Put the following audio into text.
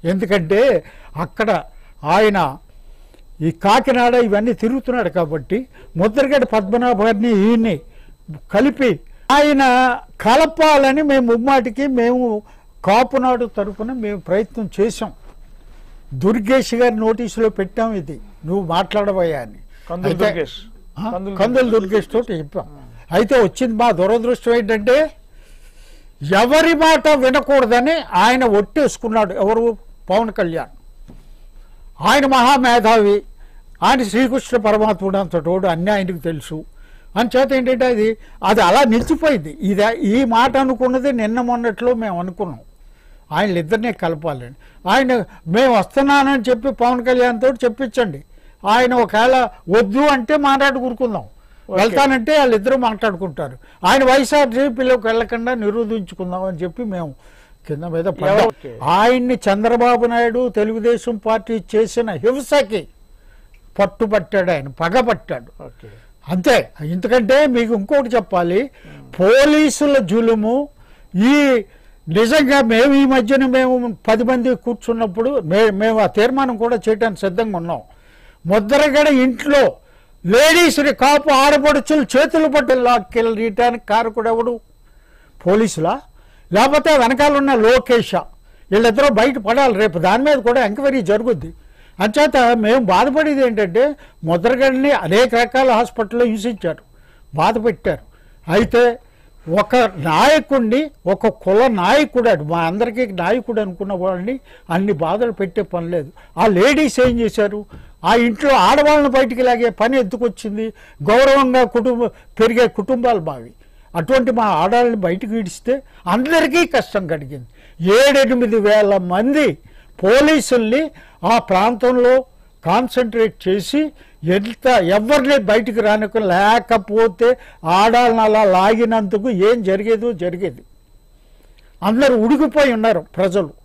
ఎందుకంటే అక్కడ ఆయన ఈ కాకినాడ ఇవన్నీ తిరుగుతున్నాడు కాబట్టి ముద్రగడ్డ పద్మనాభ గారిని ఈయన్ని కలిపి ఆయన కలపాలని మేము ముమ్మాటికి మేము కాపునాడు తరపున మేము ప్రయత్నం చేశాం దుర్గేష్ గారి నోటీసులో పెట్టాం ఇది నువ్వు మాట్లాడబోయా అని కందులు అయితే- దుర్గేష్. ఆ, కందులు కందులు దుర్గేష్ తోటి చెప్పాం అయితే వచ్చింది మా దురదృష్టం ఏంటంటే ఎవరి మాట వినకూడదని ఆయన ఒట్టేసుకున్నాడు ఎవరు పవన్ కళ్యాణ్ ఆయన మహామేధావి ఆయన శ్రీకృష్ణ పరమాత్ముడు అంతటోడు అన్నీ ఆయనకు తెలుసు అంచేత ఏంటంటే అది అది అలా నిలిచిపోయింది ఇది ఈ మాట అనుకున్నది నిన్న మొన్నట్లో మేము అనుకున్నాం ఆయన ఇద్దరినే కలపాలని ఆయన మేము వస్తున్నానని చెప్పి పవన్ కళ్యాణ్ తోటి చెప్పించండి ఆయన ఒకవేళ వద్దు అంటే మాట్లాడు కూరుకుందాం వెళ్తానంటే వాళ్ళిద్దరూ మాట్లాడుకుంటారు ఆయన వైఎస్ఆర్సీపీలోకి వెళ్ళకుండా నిరోధించుకుందాం అని చెప్పి మేము కింద మీద పడ్డాం. ఓకే. ఆయన్ని చంద్రబాబు నాయుడు తెలుగుదేశం పార్టీ చేసిన హింసకి పట్టుబట్టాడు ఆయన పగబట్టాడు ఓకే అంతే ఎందుకంటే మీకు ఇంకోటి చెప్పాలి పోలీసుల జులుము ఈ నిజంగా మేము ఈ మధ్యన మేము పది మంది కూర్చున్నప్పుడు మే మేము ఆ తీర్మానం కూడా చేయడానికి సిద్ధంగా ఉన్నాం ముద్రగడ ఇంట్లో లేడీస్ని కాపు ఆడపడుచులు చేతులు పట్టి లాక్కెళ్ళటానికి కారకుడు ఎవడు పోలీసులా లేకపోతే వెనకాల ఉన్న లోకేష వీళ్ళిద్దరూ బయట పడాలి రేపు దాని మీద కూడా ఎంక్వైరీ జరుగుద్ది అంచేత మేము బాధపడేది ఏంటంటే ముద్రగడిని అనేక రకాల హాస్పిటల్లో హింసించారు బాధ పెట్టారు అయితే ఒక నాయకుడిని ఒక కుల నాయకుడు మా అందరికీ నాయకుడు అనుకున్న వాళ్ళని అన్ని బాధలు పెట్టే పని లేదు ఆ లేడీస్ ఏం చేశారు ఆ ఇంట్లో ఆడవాళ్ళని బయటికి లాగే పని ఎందుకు వచ్చింది గౌరవంగా కుటుంబ పెరిగే కుటుంబాలు బావి అటువంటి మా ఆడాలని బయటకు ఇడిస్తే అందరికీ కష్టం కలిగింది ఏడెనిమిది వేల మంది పోలీసుల్ని ఆ ప్రాంతంలో కాన్సన్ట్రేట్ చేసి ఎంత ఎవరిని బయటికి రానిక లేకపోతే ఆడాలని అలా లాగినందుకు ఏం జరిగేదో జరిగేది అందరూ ఉడికిపోయి ఉన్నారు ప్రజలు